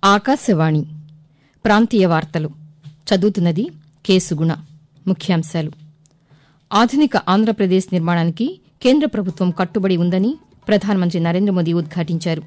ఆకాశవాణి ప్రాంతీయ వార్తలు చదువుతున్నది కేసుగుణ ముఖ్యాంశాలు ఆధునిక ఆంధ్రప్రదేశ్ నిర్మాణానికి కేంద్ర ప్రభుత్వం కట్టుబడి ఉందని ప్రధానమంత్రి నరేంద్ర మోదీ ఉద్ఘాటించారు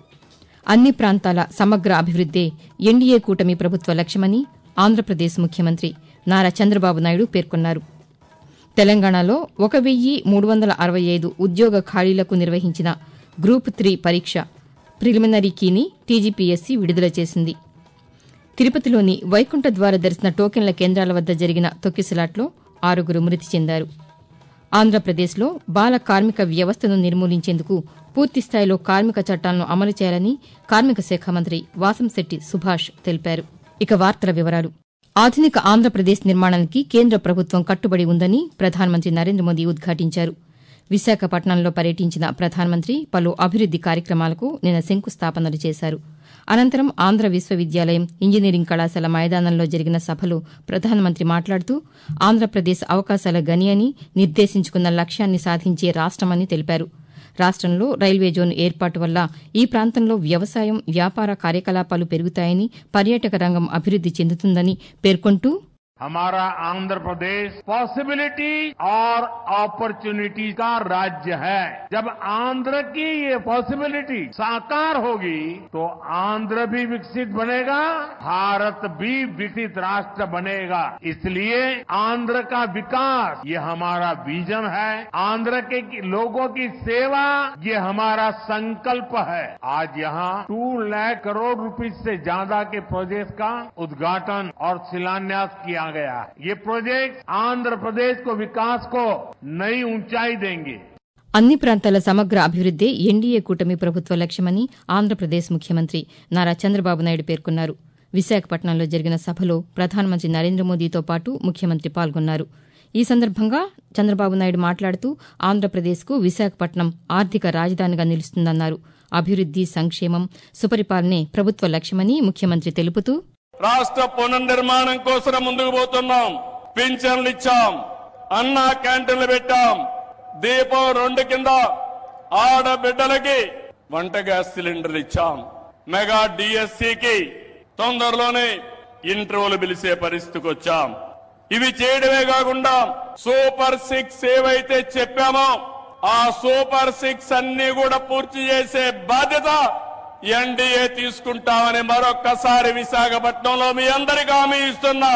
అన్ని ప్రాంతాల సమగ్ర అభివృద్దే ఎన్డీఏ కూటమి ప్రభుత్వ లక్ష్యమని ఆంధ్రప్రదేశ్ ముఖ్యమంత్రి నారా చంద్రబాబు నాయుడు పేర్కొన్నారు తెలంగాణలో ఒక వెయ్యి మూడు వందల అరవై ఐదు ఉద్యోగ ఖాళీలకు నిర్వహించిన గ్రూప్ త్రీ పరీక్ష ప్రిలిమినరీ కీని టీజీపీఎస్సీ విడుదల చేసింది తిరుపతిలోని వైకుంఠ ద్వార దర్శన టోకెన్ల కేంద్రాల వద్ద జరిగిన తొక్కిసలాట్లో ఆరుగురు మృతి చెందారు ఆంధ్రప్రదేశ్లో బాల కార్మిక వ్యవస్థను నిర్మూలించేందుకు పూర్తిస్థాయిలో కార్మిక చట్టాలను అమలు చేయాలని కార్మిక శాఖ మంత్రి వాసంశెట్టి సుభాష్ తెలిపారు ఇక వార్తల వివరాలు ఆధునిక ఆంధ్రప్రదేశ్ నిర్మాణానికి కేంద్ర ప్రభుత్వం కట్టుబడి ఉందని ప్రధానమంత్రి నరేంద్ర మోదీ ఉద్ఘాటించారు విశాఖపట్నంలో పర్యటించిన ప్రధానమంత్రి పలు అభివృద్ది కార్యక్రమాలకు నిన్న శంకుస్థాపనలు చేశారు అనంతరం ఆంధ్ర విశ్వవిద్యాలయం ఇంజనీరింగ్ కళాశాల మైదానంలో జరిగిన సభలో ప్రధానమంత్రి మాట్లాడుతూ ఆంధ్రప్రదేశ్ అవకాశాల గని అని నిర్దేశించుకున్న లక్ష్యాన్ని సాధించే రాష్టమని తెలిపారు రాష్టంలో రైల్వే జోన్ ఏర్పాటు వల్ల ఈ ప్రాంతంలో వ్యవసాయం వ్యాపార కార్యకలాపాలు పెరుగుతాయని పర్యాటక రంగం అభివృద్ది చెందుతుందని పేర్కొంటూ हमारा आंध्र प्रदेश पॉसिबिलिटी और अपॉर्चुनिटी का राज्य है जब आंध्र की ये पॉसिबिलिटी साकार होगी तो आंध्र भी विकसित बनेगा भारत भी विकसित राष्ट्र बनेगा इसलिए आंध्र का विकास ये हमारा विजन है आंध्र के लोगों की सेवा ये हमारा संकल्प है आज यहाँ टू लाख करोड़ रुपीज से ज्यादा के प्रोजेक्ट का उद्घाटन और शिलान्यास किया गया है ये प्रोजेक्ट आंध्र प्रदेश को विकास को नई ऊंचाई देंगे అన్ని ప్రాంతాల సమగ్ర అభివృద్దే ఎన్డీఏ కూటమి ప్రభుత్వ లక్ష్యమని ఆంధ్రప్రదేశ్ ముఖ్యమంత్రి నారా చంద్రబాబు నాయుడు పేర్కొన్నారు విశాఖపట్నంలో జరిగిన సభలో ప్రధానమంత్రి నరేంద్ర మోదీతో పాటు ముఖ్యమంత్రి పాల్గొన్నారు ఈ సందర్భంగా చంద్రబాబు నాయుడు మాట్లాడుతూ ఆంధ్రప్రదేశ్కు విశాఖపట్నం ఆర్థిక రాజధానిగా నిలుస్తుందన్నారు అభివృద్ది సంక్షేమం సుపరిపాలనే ప్రభుత్వ లక్ష్యమని ముఖ్యమంత్రి తెలుపుతూ రాష్ట్ర పునర్నిర్మాణం కోసం ముందుకు పోతున్నాం పింఛన్లు ఇచ్చాం అన్నా క్యాంటీన్లు పెట్టాం దీపం రెండు కింద ఆడబిడ్డలకి వంట గ్యాస్ సిలిండర్లు ఇచ్చాం మెగా డిఎస్సికి తొందరలోనే ఇంటర్వ్యూలు పిలిచే పరిస్థితికి వచ్చాం ఇవి చేయడమే కాకుండా సూపర్ సిక్స్ ఏవైతే చెప్పామో ఆ సూపర్ సిక్స్ అన్ని కూడా పూర్తి చేసే బాధ్యత ఎన్డీఏ తీసుకుంటామని మరొక్కసారి విశాఖపట్నంలో మీ అందరికీ హామీ ఇస్తున్నా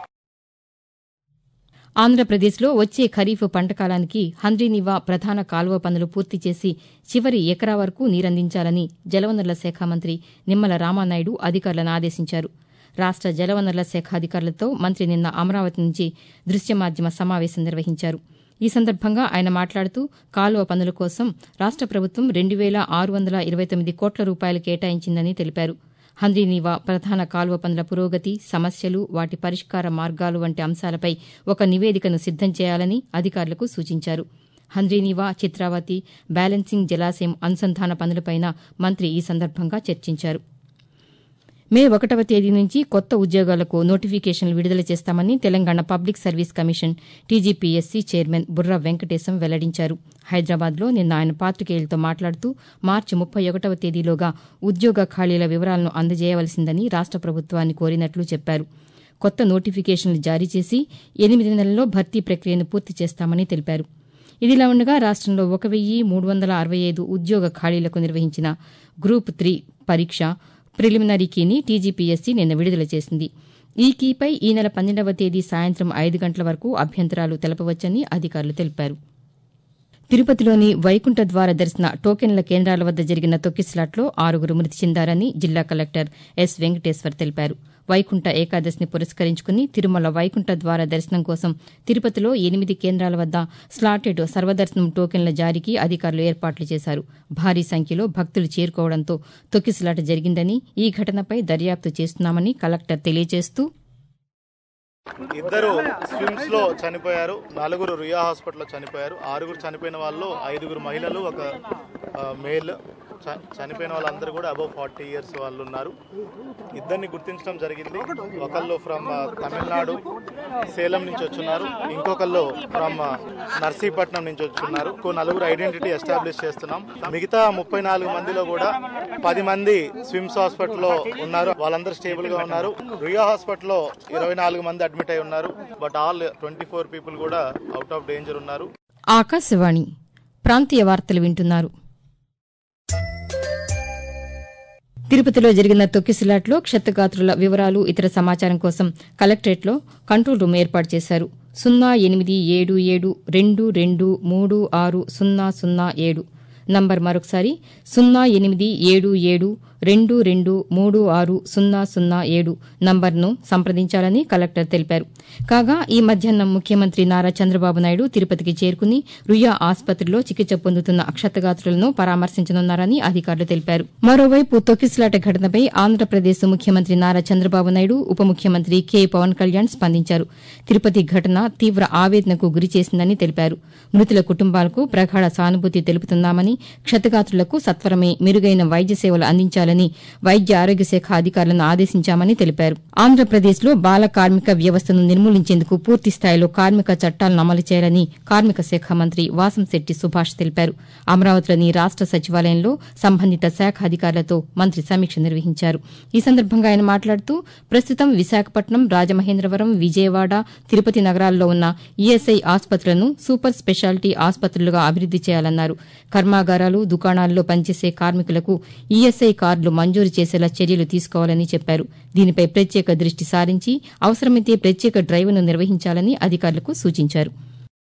ఆంధ్రప్రదేశ్లో వచ్చే ఖరీఫ్ పంట కాలానికి హంద్రీనివా ప్రధాన కాలువ పనులు పూర్తి చేసి చివరి ఎకరా వరకు నీరందించాలని జలవనరుల శాఖ మంత్రి నిమ్మల రామానాయుడు అధికారులను ఆదేశించారు రాష్ట జలవనరుల శాఖ అధికారులతో మంత్రి నిన్న అమరావతి నుంచి దృశ్య మాధ్యమ సమావేశం నిర్వహించారు ఈ సందర్భంగా ఆయన మాట్లాడుతూ కాలువ పనుల కోసం రాష్ట ప్రభుత్వం రెండు వేల ఆరు వందల ఇరవై తొమ్మిది కోట్ల రూపాయలు కేటాయించిందని తెలిపారు హంద్రీనీవా ప్రధాన కాలువ పనుల పురోగతి సమస్యలు వాటి పరిష్కార మార్గాలు వంటి అంశాలపై ఒక నివేదికను సిద్దం చేయాలని అధికారులకు సూచించారు హంద్రీనీవా చిత్రావతి బ్యాలెన్సింగ్ జలాశయం అనుసంధాన పనులపైన మంత్రి ఈ సందర్భంగా చర్చించారు మే ఒకటవ తేదీ నుంచి కొత్త ఉద్యోగాలకు నోటిఫికేషన్లు విడుదల చేస్తామని Telangana public service commission TGPSC chairman Burra Venkatesham వెల్లడించారు హైదరాబాద్లో నిన్న ఆయన పాతికేయులతో మాట్లాడుతూ మార్చి ముప్పై ఒకటవ తేదీలోగా ఉద్యోగ ఖాళీల వివరాలను అందజేయవలసిందని రాష్ట ప్రభుత్వాన్ని కోరినట్లు చెప్పారు కొత్త నోటిఫికేషన్లు జారీ చేసి ఎనిమిది నెలల్లో భర్తీ ప్రక్రియను పూర్తి చేస్తామని తెలిపారు ఇదిలా ఉండగా రాష్టంలో ఒక వెయ్యి మూడు వందల అరవై ఐదు ఉద్యోగ ఖాళీలకు నిర్వహించిన గ్రూప్ త్రీ పరీక్ష ప్రిలిమినరీ కీని టీజీపీఎస్సీ నిన్న విడుదల చేసింది ఈ కీపై ఈ నెల పన్నెండవ తేదీ సాయంత్రం ఐదు గంటల వరకు అభ్యంతరాలు తెలపవచ్చని అధికారులు తెలిపారు తిరుపతిలోని వైకుంఠ ద్వార దర్శన టోకెన్ల కేంద్రాల వద్ద జరిగిన తొక్కిసలాట్లో ఆరుగురు మృతి చెందారని జిల్లా కలెక్టర్ ఎస్ వెంకటేశ్వర్ తెలిపారు వైకుంఠ ఏకాదశిని పురస్కరించుకుని తిరుమల వైకుంఠ ద్వార దర్శనం కోసం తిరుపతిలో ఎనిమిది కేంద్రాల వద్ద స్లాటెడ్ సర్వదర్శనం టోకెన్ల జారీకి అధికారులు ఏర్పాట్లు చేశారు భారీ సంఖ్యలో భక్తులు చేరుకోవడంతో తొక్కిసలాట జరిగిందని ఈ ఘటనపై దర్యాప్తు చేస్తున్నామని కలెక్టర్ తెలియజేస్తూ ఇద్దరు స్విమ్స్ లో చనిపోయారు నలుగురు రుయా హాస్పిటల్లో చనిపోయారు ఆరుగురు చనిపోయిన వాళ్ళు ఐదుగురు మహిళలు ఒక ఆ, మేల్ చ- చనిపోయిన వాళ్ళందరూ కూడా అబౌవ్ ఫార్టీ ఇయర్స్ వాళ్ళు ఉన్నారు ఇద్దరిని గుర్తించడం జరిగింది ఒకళ్ళు ఫ్రమ్ తమిళనాడు సేలం నుంచి వచ్చున్నారు ఇంకొకళ్ళు ఫ్రమ్ నర్సీపట్నం నుంచి వచ్చున్నారు ఇంకో నలుగురు ఐడెంటిటీ ఎస్టాబ్లిష్ చేస్తున్నాం మిగతా ముప్పై నాలుగు మందిలో కూడా పది మంది స్విమ్స్ హాస్పిటల్లో ఉన్నారు వాళ్ళందరూ స్టేబుల్ గా ఉన్నారు రియా హాస్పిటల్లో ఇరవై నాలుగు మంది అడ్మిట్ అయి ఉన్నారు but all twenty four people కూడా అవుట్ ఆఫ్ డేంజర్ ఉన్నారు ఆకాశవాణి ప్రాంతీయ వార్తలు వింటున్నారు తిరుపతిలో జరిగిన తొక్కిసలాట్లో క్షతగాత్రుల వివరాలు ఇతర సమాచారం కోసం కలెక్టరేట్లో కంట్రోల్ రూమ్ ఏర్పాటు చేశారు సున్నా ఎనిమిది ఏడు ఏడు రెండు రెండు మూడు ఆరు సున్నా సున్నా ఏడు నంబర్ మరొకసారి సున్నా ఎనిమిది ఏడు ఏడు రెండు రెండు మూడు ఆరు సున్నా సున్నా ఏడు నంబర్ను సంప్రదించాలని కలెక్టర్ తెలిపారు కాగా ఈ మధ్యాహ్నం ముఖ్యమంత్రి నారా చంద్రబాబు నాయుడు తిరుపతికి చేరుకుని రుయా ఆసుపత్రిలో చికిత్స పొందుతున్న అక్షతగాత్రులను పరామర్శించనున్నారని అధికారులు తెలిపారు మరోవైపు తొక్కిసలాట ఘటనపై ఆంధ్రప్రదేశ్ ముఖ్యమంత్రి నారా చంద్రబాబు నాయుడు ఉప ముఖ్యమంత్రి కె పవన్ కళ్యాణ్ స్పందించారు తిరుపతి ఘటన తీవ్ర ఆవేదనకు గురిచేసిందని తెలిపారు మృతుల కుటుంబాలకు ప్రగాఢ సానుభూతి తెలుపుతున్నామని క్షతగాత్రులకు సత్వరమే మెరుగైన వైద్య సేవలు అందించాలని వైద్య ఆరోగ్య శాఖ అధికారులను ఆదేశించామని తెలిపారు ఆంధ్రప్రదేశ్లో బాల కార్మిక వ్యవస్థను నిర్మూలించేందుకు పూర్తి స్థాయిలో కార్మిక చట్టాలను అమలు చేయాలని కార్మిక శాఖ మంత్రి వాసంశెట్టి సుభాష్ తెలిపారు అమరావతిలోని రాష్ట సచివాలయంలో సంబంధిత శాఖ అధికారులతో మంత్రి సమీక్ష నిర్వహించారు ఈ సందర్భంగా ఆయన మాట్లాడుతూ ప్రస్తుతం విశాఖపట్నం రాజమహేంద్రవరం విజయవాడ తిరుపతి నగరాల్లో ఉన్న ఈఎస్ఐ ఆసుపత్రులను సూపర్ స్పెషాలిటీ ఆసుపత్రులుగా అభివృద్ది చేయాలన్నారు కర్మాగారాలు దుకాణాల్లో పనిచేసే కార్మికులకు ఈఎస్ఐ కార్డులు మంజూరు చేసేలా చర్యలు తీసుకోవాలని చెప్పారు దీనిపై ప్రత్యేక దృష్టి సారించి అవసరమైతే ప్రత్యేక డ్రైవ్ను నిర్వహించాలని అధికారులకు సూచించారు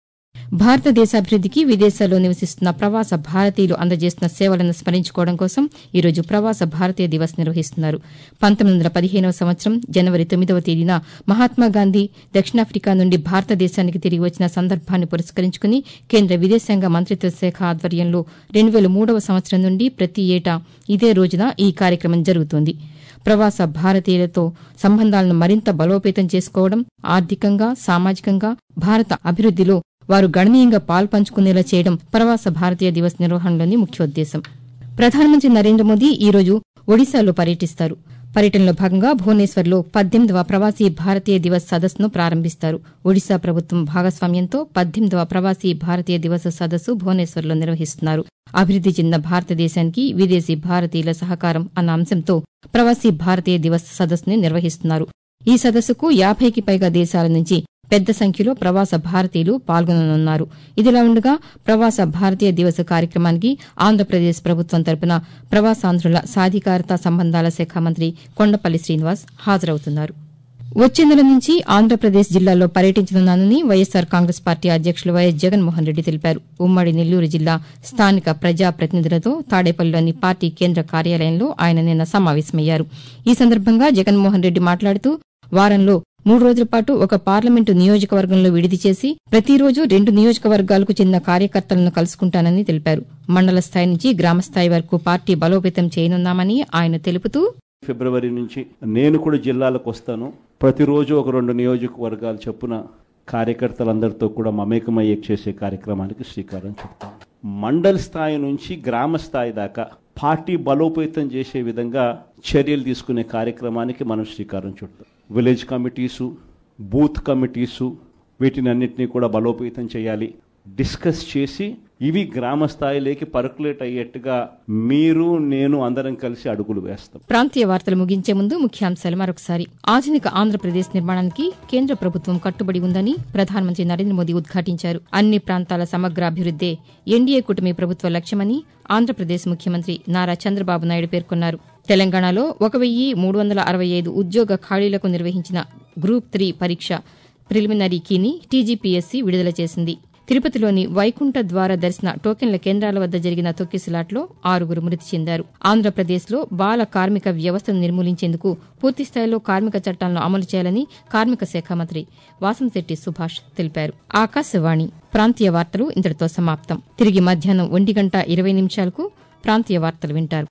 భారతదేశాభివృద్దికి విదేశాల్లో నివసిస్తున్న ప్రవాస భారతీయులు అందజేస్తున్న సేవలను స్మరించుకోవడం కోసం ఈరోజు ప్రవాస భారతీయ దివస్ నిర్వహిస్తున్నారు పంతొమ్మిది వందల పదిహేనవ సంవత్సరం జనవరి తొమ్మిదవ తేదీన మహాత్మాగాంధీ దక్షిణాఫ్రికా నుండి భారతదేశానికి తిరిగి వచ్చిన సందర్భాన్ని పురస్కరించుకుని కేంద్ర విదేశాంగ మంత్రిత్వ శాఖ ఆధ్వర్యంలో రెండు వేల మూడవ సంవత్సరం నుండి ప్రతి ఏటా ఇదే రోజున ఈ కార్యక్రమం జరుగుతోంది ప్రవాస భారతీయులతో సంబంధాలను మరింత బలోపేతం చేసుకోవడం ఆర్థికంగా సామాజికంగా భారత అభివృద్దిలో వారు గణనీయంగా పాల్పంచుకునేలా చేయడం ప్రవాస భారతీయ దివస్ నిర్వహణలోని ముఖ్యోద్దేశం ప్రధానమంత్రి నరేంద్ర మోదీ ఈ రోజు ఒడిశాలో పర్యటిస్తారు పర్యటనలో భాగంగా భువనేశ్వర్లో పద్దెనిమిదవ ప్రవాసీ భారతీయ దివస్ సదస్సును ప్రారంభిస్తారు ఒడిశా ప్రభుత్వం భాగస్వామ్యంతో పద్దెనిమిదవ ప్రవాసీ భారతీయ దివస్ సదస్సు భువనేశ్వర్లో నిర్వహిస్తున్నారు అభివృద్ది చెందిన భారతదేశానికి విదేశీ భారతీయుల సహకారం అన్న అంశంతో ప్రవాసీ భారతీయ దివస్ సదస్సుని నిర్వహిస్తున్నారు ఈ సదస్సుకు యాభైకి పైగా దేశాల నుంచి పెద్ద సంఖ్యలో ప్రవాస భారతీయులు పాల్గొననున్నారు ఇదిలా ఉండగా ప్రవాస భారతీయ దివస్ కార్యక్రమానికి ఆంధ్రప్రదేశ్ ప్రభుత్వం తరపున ప్రవాసాంధ్రుల సాధికారత సంబంధాల శాఖ మంత్రి కొండపల్లి శ్రీనివాస్ హాజరవుతున్నారు వచ్చే నెల నుంచి ఆంధ్రప్రదేశ్ జిల్లాల్లో పర్యటించనున్నానని వైఎస్సార్ కాంగ్రెస్ పార్టీ అధ్యక్షులు వైఎస్ జగన్మోహన్ రెడ్డి తెలిపారు ఉమ్మడి నెల్లూరు జిల్లా స్థానిక ప్రజాప్రతినిధులతో తాడేపల్లిలోని పార్టీ కేంద్ర కార్యాలయంలో ఆయన నిన్న సమావేశమయ్యారు ఈ సందర్భంగా జగన్మోహన్ రెడ్డి మాట్లాడుతూ వారంలో మూడు రోజుల పాటు ఒక పార్లమెంటు నియోజకవర్గంలో విడిది చేసి ప్రతిరోజు రెండు నియోజకవర్గాలకు చెందిన కార్యకర్తలను కలుసుకుంటానని తెలిపారు మండల స్థాయి నుంచి గ్రామ స్థాయి వరకు పార్టీ బలోపేతం చేయనున్నామని ఆయన తెలుపుతూ ఫిబ్రవరి నుంచి నేను కూడా జిల్లాలకు వస్తాను ప్రతిరోజు ఒక రెండు నియోజకవర్గాలు చొప్పున కార్యకర్తలందరితో కూడా మమేకమయ్యే చేసే కార్యక్రమానికి శ్రీకారం చుడతాం మండల్ స్థాయి నుంచి గ్రామ స్థాయి దాకా పార్టీ బలోపేతం చేసే విధంగా చర్యలు తీసుకునే కార్యక్రమానికి మనం శ్రీకారం చుడతాం విలేజ్ కమిటీసు బూత్ కమిటీసు వీటిని అన్నింటినీ కూడా బలోపేతం చేయాలి డిస్కస్ చేసి ఇవి గ్రామ స్థాయిలోకి పర్కులేట్ అయ్యేట్టుగా మీరు నేను అందరం కలిసి అడుగులు వేస్తాం ప్రాంతీయ వార్తలు ముగించే ముందు ముఖ్యాంశాలు మరొకసారి ఆధునిక ఆంధ్రప్రదేశ్ నిర్మాణానికి కేంద్ర ప్రభుత్వం కట్టుబడి ఉందని ప్రధానమంత్రి నరేంద్ర మోదీ ఉద్ఘాటించారు అన్ని ప్రాంతాల సమగ్ర అభివృద్దే ఎన్డీఏ కూటమి ప్రభుత్వ లక్ష్యమని ఆంధ్రప్రదేశ్ ముఖ్యమంత్రి నారా చంద్రబాబు నాయుడు పేర్కొన్నారు తెలంగాణలో ఒక వెయ్యి మూడు వందల అరవై ఐదు ఉద్యోగ ఖాళీలకు నిర్వహించిన గ్రూప్ త్రీ పరీక్ష ప్రిలిమినరీ కీని టీజీపీఎస్సీ విడుదల చేసింది తిరుపతిలోని వైకుంఠ ద్వార దర్శన టోకెన్ల కేంద్రాల వద్ద జరిగిన తొక్కిసలాట్లో ఆరుగురు మృతి చెందారు ఆంధ్రప్రదేశ్లో బాల కార్మిక వ్యవస్థను నిర్మూలించేందుకు పూర్తిస్థాయిలో కార్మిక చట్టాలను అమలు చేయాలని కార్మిక శాఖ మంత్రి వాసంశెట్టి సుభాష్ తెలిపారు ఆకాశవాణి ప్రాంతీయ వార్తలు ఇంతటితో సమాప్తం తిరిగి మధ్యాహ్నం ఒంటి గంట ఇరవై నిమిషాలకు ప్రాంతీయ వార్తలు వింటారు